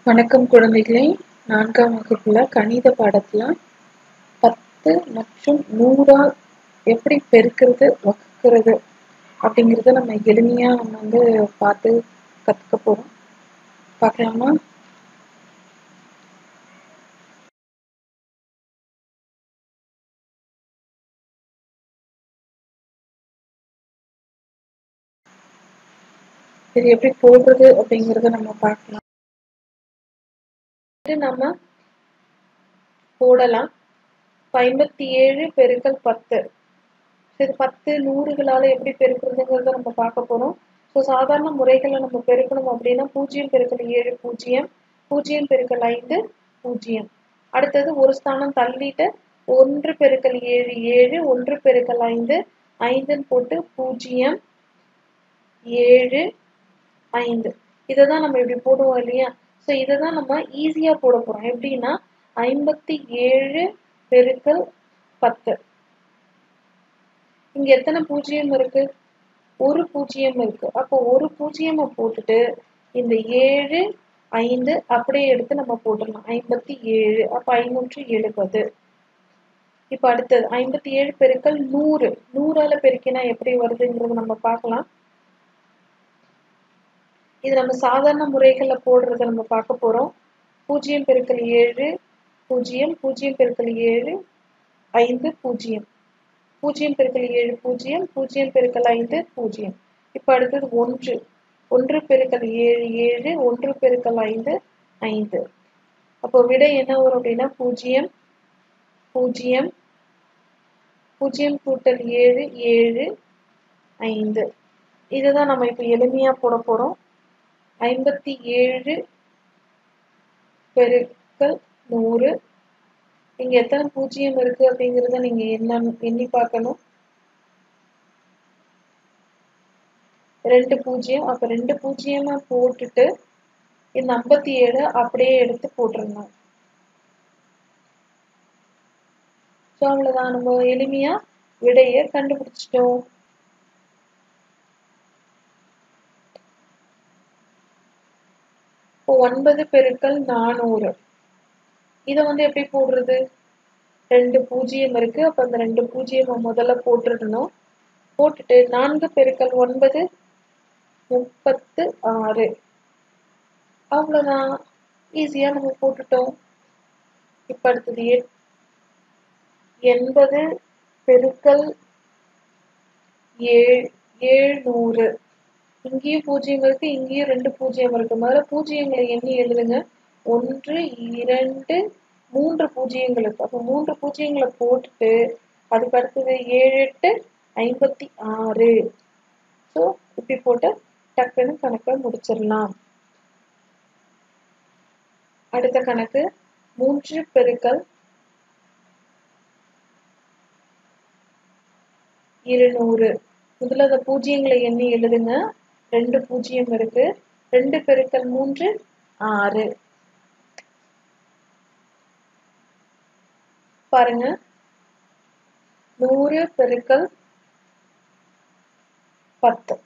வணக்கம் குழந்தைகளே நான்காம் வகுப்புல கணித பாடத்துல பத்து மற்றும் நூறால் எப்படி பெருக்கிறது வகுக்கிறது அப்படிங்கிறத நம்ம எளிமையா நம்ம வந்து பார்த்து கத்துக்க போறோம் பார்க்கலாமா இது எப்படி போடுறது அப்படிங்கிறத நம்ம பார்க்கலாம் இது நம்ம போடலாம் ஐம்பத்தி ஏழு பெருக்கல் பத்து இது பத்து நூறுகளால எப்படி பெருக்கிறதுங்கிறத நம்ம பார்க்க போறோம் ஸோ சாதாரண முறைகளை நம்ம பெருக்கணும் அப்படின்னா பூஜ்ஜியம் பெருக்கல் ஏழு பூஜ்ஜியம் பூஜ்ஜியம் பெருக்கல் ஐந்து பூஜ்ஜியம் அடுத்தது ஒரு ஸ்தானம் தள்ளிட்டு ஒன்று பெருக்கல் ஏழு ஏழு ஒன்று பெருக்கல் ஐந்து ஐந்துன்னு போட்டு பூஜ்ஜியம் ஏழு ஐந்து இதை தான் நம்ம இப்படி போடுவோம் இல்லையா ஸோ இதை தான் நம்ம ஈஸியாக போட போகிறோம் எப்படின்னா ஐம்பத்தி ஏழு பெருக்கல் பத்து இங்க எத்தனை பூஜ்ஜியம் இருக்கு ஒரு பூஜ்ஜியம் இருக்கு அப்போ ஒரு பூஜ்ஜியமை போட்டுட்டு இந்த ஏழு ஐந்து அப்படியே எடுத்து நம்ம போட்டுடலாம் ஐம்பத்தி ஏழு அப்ப ஐநூற்று எழுபது இப்ப அடுத்தது ஐம்பத்தி ஏழு பெருக்கல் நூறு நூறால பெருக்கினா எப்படி வருதுங்கிறது நம்ம பார்க்கலாம் இது நம்ம சாதாரண முறைகள்ல போடுறத நம்ம பார்க்க போறோம் பூஜ்ஜியம் பெருக்கல் ஏழு பூஜ்ஜியம் பூஜ்ஜியம் பெருக்கல் ஏழு ஐந்து பூஜ்ஜியம் பூஜ்ஜியம் பெருக்கல் ஏழு பூஜ்ஜியம் பூஜ்ஜியம் பெருக்கல் ஐந்து பூஜ்ஜியம் இப்போ அடுத்தது ஒன்று ஒன்று பெருக்கல் ஏழு ஏழு ஒன்று பெருக்கல் ஐந்து ஐந்து அப்போ விடை என்ன வரும் அப்படின்னா பூஜ்ஜியம் பூஜ்ஜியம் பூஜ்ஜியம் கூட்டல் ஏழு ஏழு ஐந்து இதுதான் நம்ம இப்போ எளிமையாக போட போகிறோம் ஐம்பத்தி ஏழு பெருக்கல் நூறு இங்க எத்தனை பூஜ்ஜியம் இருக்கு அப்படிங்கறத நீங்க என்ன எண்ணி பார்க்கணும் ரெண்டு பூஜ்ஜியம் அப்ப ரெண்டு பூஜ்ஜியமா போட்டுட்டு இந்த ஐம்பத்தி ஏழு அப்படியே எடுத்து போட்டுருணும் ஸோ அவ்வளவுதான் நம்ம எளிமையா விடைய கண்டுபிடிச்சிட்டோம் இப்போ ஒன்பது பெருக்கல் நானூறு இதை வந்து எப்படி போடுறது ரெண்டு பூஜ்ஜியம் இருக்கு அப்ப அந்த ரெண்டு பூஜ்ஜியம் முதல்ல போட்டுடணும் போட்டுட்டு நான்கு பெருக்கல் ஒன்பது முப்பத்து ஆறு அவ்வளவுதான் ஈஸியா நம்ம போட்டுட்டோம் இப்ப அடுத்தது எண்பது பெருக்கல் ஏழ் ஏழ்நூறு இங்கேயும் பூஜ்ஜியம் இருக்கு இங்கேயும் ரெண்டு பூஜ்ஜியம் இருக்கு முதல்ல பூஜ்ஜியங்களை எண்ணி எழுதுங்க ஒன்று இரண்டு மூன்று பூஜ்ஜியங்கள் இருக்கு அப்போ மூன்று பூஜ்ஜியங்களை போட்டுட்டு அதுக்கு அடுத்தது ஏழு எட்டு ஐம்பத்தி ஆறு ஸோ இப்படி போட்டு டக்குன்னு கணக்கை முடிச்சிடலாம் அடுத்த கணக்கு மூன்று பெருக்கல் இருநூறு முதல்ல அந்த பூஜ்ஜியங்களை எண்ணி எழுதுங்க ரெண்டு பூஜ்ஜியம் இருக்கு ரெண்டு பெருக்கல் மூன்று ஆறு பாருங்க நூறு பெருக்கல் பத்து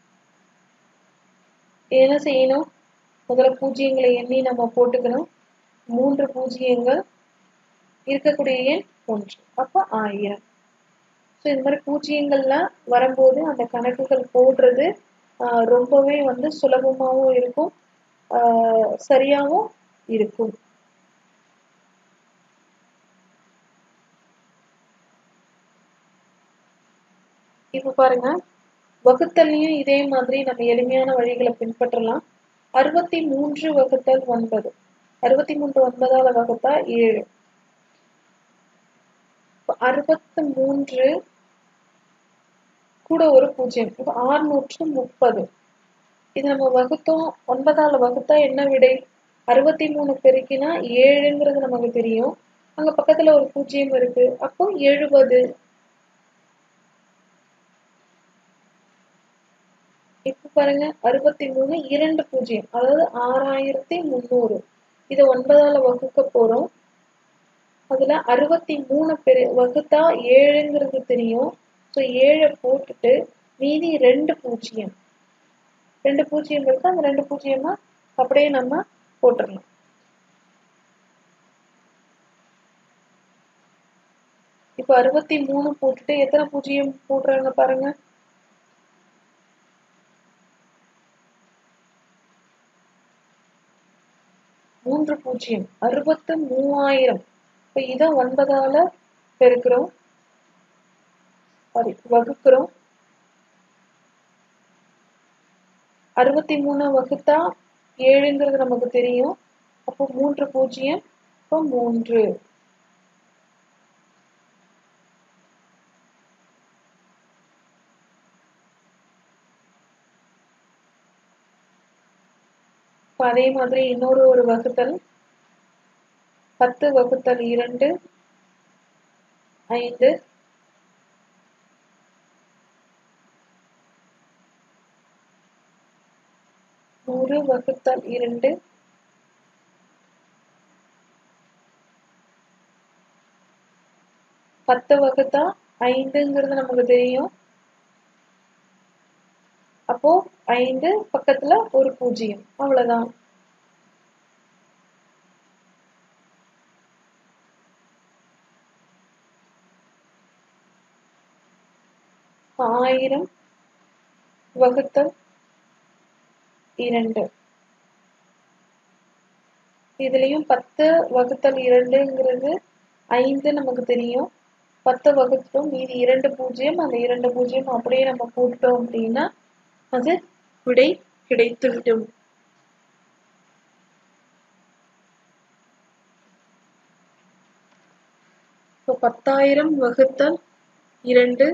என்ன செய்யணும் முதல்ல பூஜ்ஜியங்களை எண்ணி நம்ம போட்டுக்கணும் மூன்று பூஜ்ஜியங்கள் இருக்கக்கூடிய எண் ஒன்று அப்போ ஆயிரம் ஸோ இந்த மாதிரி பூஜ்ஜியங்கள்லாம் வரும்போது அந்த கணக்குகள் போடுறது ரொம்பவே வந்து சுலபமாகவும் இருக்கும் சரியாகவும் இருக்கும் இப்ப பாருங்க வகுத்தல்லையும் இதே மாதிரி நம்ம எளிமையான வழிகளை பின்பற்றலாம் அறுபத்தி மூன்று வகுத்தல் ஒன்பது அறுபத்தி மூன்று ஒன்பதால வகுத்தா ஏழு அறுபத்தி மூன்று கூட ஒரு பூஜ்ஜியம் இப்போ ஆறுநூற்று முப்பது இது நம்ம வகுத்தோம் ஒன்பதால வகுத்தா என்ன விடை அறுபத்தி மூணு பெருக்கினா ஏழுங்கிறது நமக்கு தெரியும் அங்க பக்கத்துல ஒரு பூஜ்ஜியம் இருக்கு அப்போ எழுபது இப்ப பாருங்க அறுபத்தி மூணு இரண்டு பூஜ்ஜியம் அதாவது ஆறாயிரத்தி முந்நூறு இதை ஒன்பதால வகுக்க போறோம் அதுல அறுபத்தி மூணு பெரு வகுத்தா ஏழுங்கிறது தெரியும் ஸோ ஏழை போட்டுட்டு மீதி ரெண்டு பூஜ்ஜியம் ரெண்டு பூஜ்ஜியம் இருக்கு அந்த ரெண்டு பூஜ்ஜியமா அப்படியே நம்ம போட்டுடலாம் இப்போ அறுபத்தி மூணு போட்டுட்டு எத்தனை பூஜ்ஜியம் போடுறாங்க பாருங்க மூன்று பூஜ்ஜியம் அறுபத்து மூவாயிரம் இப்போ இதை ஒன்பதால பெருக்கிறோம் சாரி வகுக்கிறோம் அறுபத்தி மூணு வகுத்தா ஏழுங்கிறது நமக்கு தெரியும் அப்போ மூன்று பூஜ்ஜியம் இப்போ மூன்று இப்போ அதே மாதிரி இன்னொரு ஒரு வகுத்தல் பத்து வகுத்தல் இரண்டு ஐந்து நூறு வகுத்தல் இரண்டு பத்து வகுத்தா ஐந்துங்கிறது நமக்கு தெரியும் அப்போ ஐந்து பக்கத்துல ஒரு பூஜ்ஜியம் அவ்வளவுதான் ஆயிரம் வகுத்தல் இரண்டு இதுலயும் பத்து வகுத்தல் இரண்டுங்கிறது ஐந்து நமக்கு தெரியும் பத்து வகுத்துட்டோம் மீதி இரண்டு பூஜ்ஜியம் அந்த இரண்டு பூஜ்ஜியம் அப்படியே நம்ம போட்டுட்டோம் அப்படின்னா அது விடை கிடைத்துவிடும் இப்போ பத்தாயிரம் வகுத்தல் இரண்டு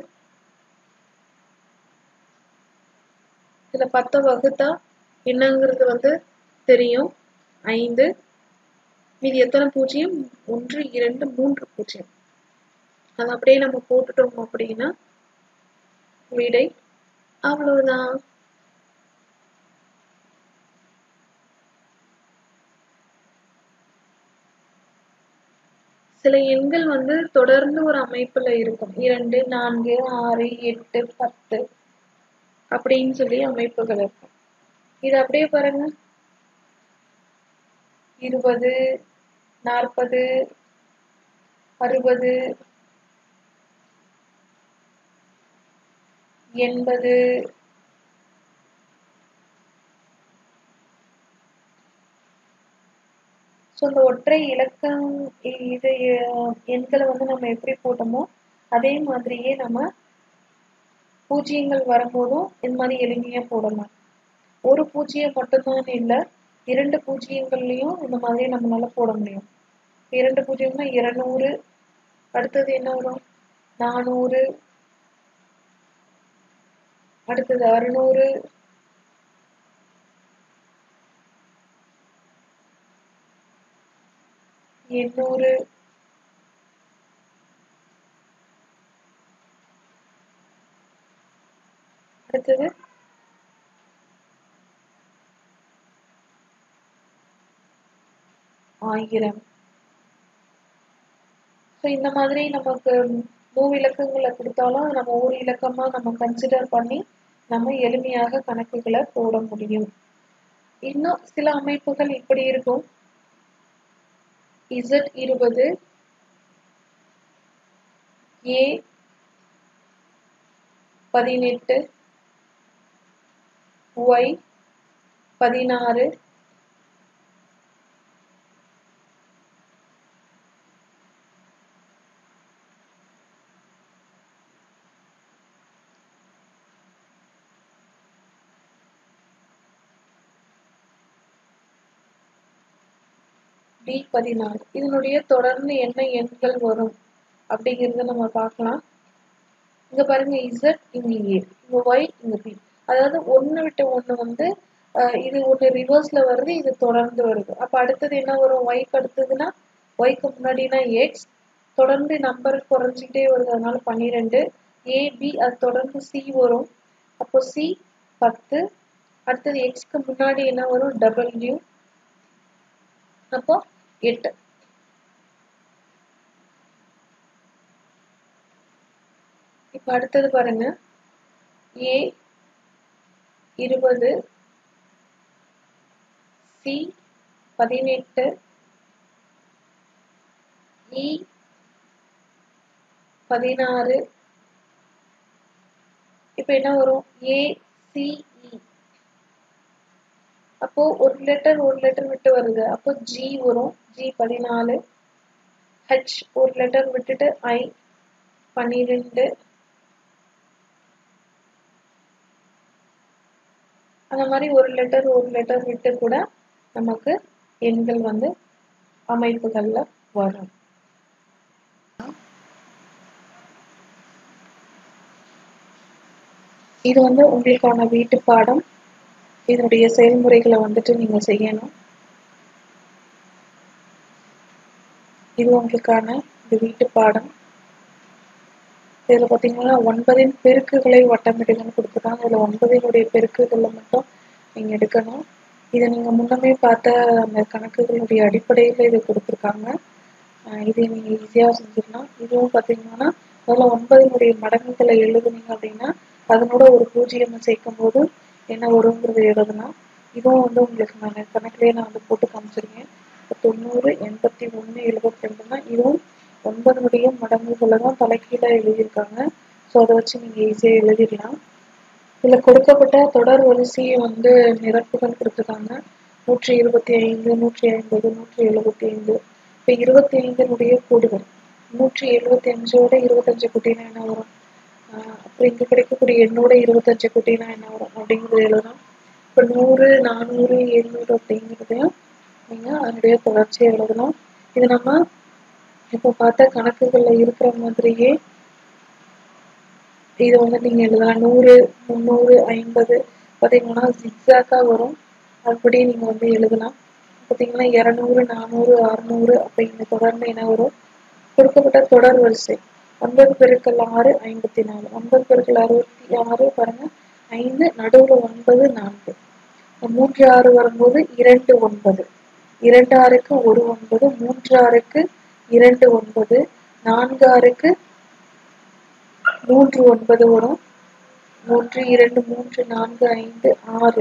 இதுல பத்தை வகுத்தா என்னங்கிறது வந்து தெரியும் ஐந்து மீதி எத்தனை பூஜ்ஜியம் ஒன்று இரண்டு மூன்று பூஜ்ஜியம் அது அப்படியே நம்ம போட்டுட்டோம் அப்படின்னா விடை அவ்வளவுதான் சில எண்கள் வந்து தொடர்ந்து ஒரு அமைப்புல இருக்கும் இரண்டு நான்கு ஆறு எட்டு பத்து அப்படின்னு சொல்லி அமைப்புகள் இருக்கும் இது அப்படியே பாருங்க இருபது நாற்பது அறுபது எண்பது ஸோ இந்த ஒற்றை இலக்கம் இது எண்களை வந்து நம்ம எப்படி போட்டோமோ அதே மாதிரியே நம்ம பூஜ்ஜியங்கள் வரும்போதும் இந்த மாதிரி எளிமையாக போடலாம் ஒரு பூஜ்ஜியம் மட்டும்தான் இல்லை இரண்டு பூஜ்ஜியங்கள்லையும் இந்த மாதிரி நம்மளால போட முடியும் இரண்டு பூஜ்ஜியம்னா இருநூறு அடுத்தது என்ன வரும் நானூறு அடுத்தது அறுநூறு எண்ணூறு அடுத்தது ஆயிரம் ஸோ இந்த மாதிரி நமக்கு மூணு இலக்கங்களை கொடுத்தாலும் நம்ம ஒரு இலக்கமா நம்ம கன்சிடர் பண்ணி நம்ம எளிமையாக கணக்குகளை போட முடியும் இன்னும் சில அமைப்புகள் இப்படி இருக்கும் இசட் இருபது ஏ பதினெட்டு ஒய் பதினாறு டி பதினாறு இதனுடைய தொடர்ந்து என்ன எண்கள் வரும் அப்படிங்கிறத நம்ம பார்க்கலாம் இங்க பாருங்க இசட் இங்க ஏ இங்க ஒய் இங்க பி அதாவது ஒன்று விட்டு ஒன்று வந்து இது ஒன்று ரிவர்ஸ்ல வருது இது தொடர்ந்து வருது அப்ப அடுத்தது என்ன வரும் ஒய்க்கு அடுத்ததுன்னா ஒய்க்கு முன்னாடினா எக்ஸ் தொடர்ந்து நம்பர் குறைஞ்சிக்கிட்டே வருது அதனால பன்னிரெண்டு ஏ பி அது தொடர்ந்து சி வரும் அப்போ சி பத்து அடுத்தது எக்ஸ்க்கு முன்னாடி என்ன வரும் டபிள்யூ அப்போ எட்டு இப்போ அடுத்தது பாருங்க ஏ இருபது சி பதினெட்டு இ பதினாறு இப்போ என்ன வரும் ஏசிஇ அப்போ ஒரு லெட்டர் ஒரு லெட்டர் விட்டு வருது அப்போ ஜி வரும் ஜி பதினாலு ஹெச் ஒரு லெட்டர் விட்டுட்டு ஐ பன்னிரெண்டு அந்த மாதிரி ஒரு லெட்டர் ஒரு லெட்டர் விட்டு கூட நமக்கு எண்கள் வந்து அமைப்புகள்ல வரும் இது வந்து உங்களுக்கான வீட்டு பாடம் இதனுடைய செயல்முறைகளை வந்துட்டு நீங்க செய்யணும் இது உங்களுக்கான இந்த வீட்டு பாடம் இதில் பார்த்தீங்கன்னா ஒன்பதின் பெருக்குகளை வட்டமிடுங்கன்னு கொடுத்துருக்காங்க இதில் ஒன்பதினுடைய பெருக்குகளை மட்டும் நீங்கள் எடுக்கணும் இதை நீங்கள் முன்னமே பார்த்த அந்த கணக்குகளுடைய அடிப்படையில் இது கொடுத்துருக்காங்க இதை நீங்கள் ஈஸியாக செஞ்சிடலாம் இதுவும் பார்த்தீங்கன்னா அதில் ஒன்பதினுடைய மடங்குகளை எழுதுனீங்க அப்படின்னா அதனோட ஒரு பூஜ்ஜியம் சேர்க்கும் போது என்ன வருங்கிறது எழுதலாம் இதுவும் வந்து உங்களுக்கு நான் கணக்குலேயே நான் வந்து போட்டு காமிச்சிருக்கேன் இப்போ தொண்ணூறு எண்பத்தி ஒன்று எழுபத்தி ரெண்டுனா இதுவும் ஒன்பதனுடைய மடங்குகளை தான் தலைக்கீழாக எழுதியிருக்காங்க ஸோ அதை வச்சு நீங்கள் ஈஸியாக எழுதிடலாம் இதில் கொடுக்கப்பட்ட தொடர் வரிசையை வந்து நிரப்புகள் கொடுத்துருக்காங்க நூற்றி இருபத்தி ஐந்து நூற்றி ஐம்பது நூற்றி எழுபத்தி ஐந்து இப்போ இருபத்தி ஐந்தினுடைய கூடுதல் நூற்றி எழுபத்தி அஞ்சோட இருபத்தஞ்சு குட்டினா என்ன வரும் அப்புறம் இங்கே கிடைக்கக்கூடிய எண்ணோட இருபத்தஞ்சு குட்டினா என்ன வரும் அப்படிங்கிறது எழுதலாம் இப்போ நூறு நானூறு எழுநூறு அப்படிங்கிறதையும் நீங்கள் அதனுடைய தொடர்ச்சியை எழுதலாம் இது நம்ம இப்போ பார்த்த கணக்குகளில் இருக்கிற மாதிரியே இதை வந்து நீங்கள் எழுதலாம் நூறு முந்நூறு ஐம்பது பார்த்தீங்கன்னா ஜிக்ஸாக்காக வரும் அப்படி நீங்கள் வந்து எழுதலாம் பார்த்தீங்கன்னா இரநூறு நானூறு அறநூறு அப்படிங்கிற தொடர்ந்து என்ன வரும் கொடுக்கப்பட்ட தொடர் வரிசை ஒன்பது பெருக்கள் ஆறு ஐம்பத்தி நாலு ஒன்பது பெருக்கள் அறுபத்தி ஆறு பாருங்க ஐந்து நடுவில் ஒன்பது நான்கு மூன்று ஆறு வரும்போது இரண்டு ஒன்பது இரண்டு ஆறுக்கு ஒரு ஒன்பது மூன்று ஆறுக்கு இரண்டு ஒன்பது நான்கு ஆறுக்கு மூன்று ஒன்பது வரும் மூன்று இரண்டு மூன்று நான்கு ஐந்து ஆறு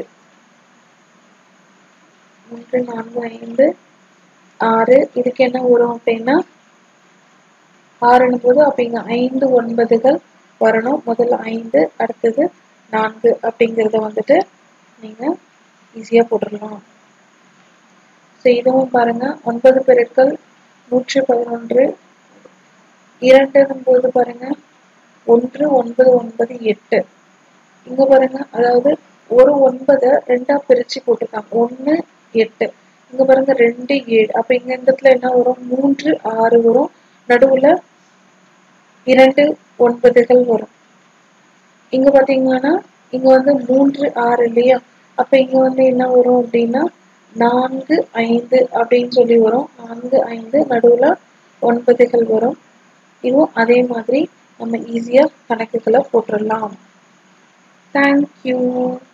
மூன்று நான்கு ஐந்து ஆறு இதுக்கு என்ன வரும் அப்படின்னா ஆறுனும் போது அப்ப இங்க ஐந்து ஒன்பதுகள் வரணும் முதல்ல ஐந்து அடுத்தது நான்கு அப்படிங்கிறத வந்துட்டு நீங்க ஈஸியா போட்டுடலாம் ஸோ இதுவும் பாருங்க ஒன்பது பெருக்கள் நூற்றி பதினொன்று இரண்டுன்னும் போது பாருங்க ஒன்று ஒன்பது ஒன்பது எட்டு இங்க பாருங்க அதாவது ஒரு ஒன்பதை ரெண்டா பிரிச்சு போட்டிருக்காங்க ஒன்னு எட்டு இங்க பாருங்க ரெண்டு ஏழு அப்ப இங்க இந்த இடத்துல என்ன வரும் மூன்று ஆறு வரும் நடுவுல இரண்டு ஒன்பதுகள் வரும் இங்க பாத்தீங்கன்னா இங்க வந்து மூன்று ஆறு இல்லையா அப்ப இங்க வந்து என்ன வரும் அப்படின்னா நான்கு ஐந்து அப்படின்னு சொல்லி வரும் நான்கு ஐந்து நடுவுல ஒன்பதுகள் வரும் இதுவும் அதே மாதிரி நம்ம ஈஸியா கணக்குகளை போட்டுடலாம் தேங்க்யூ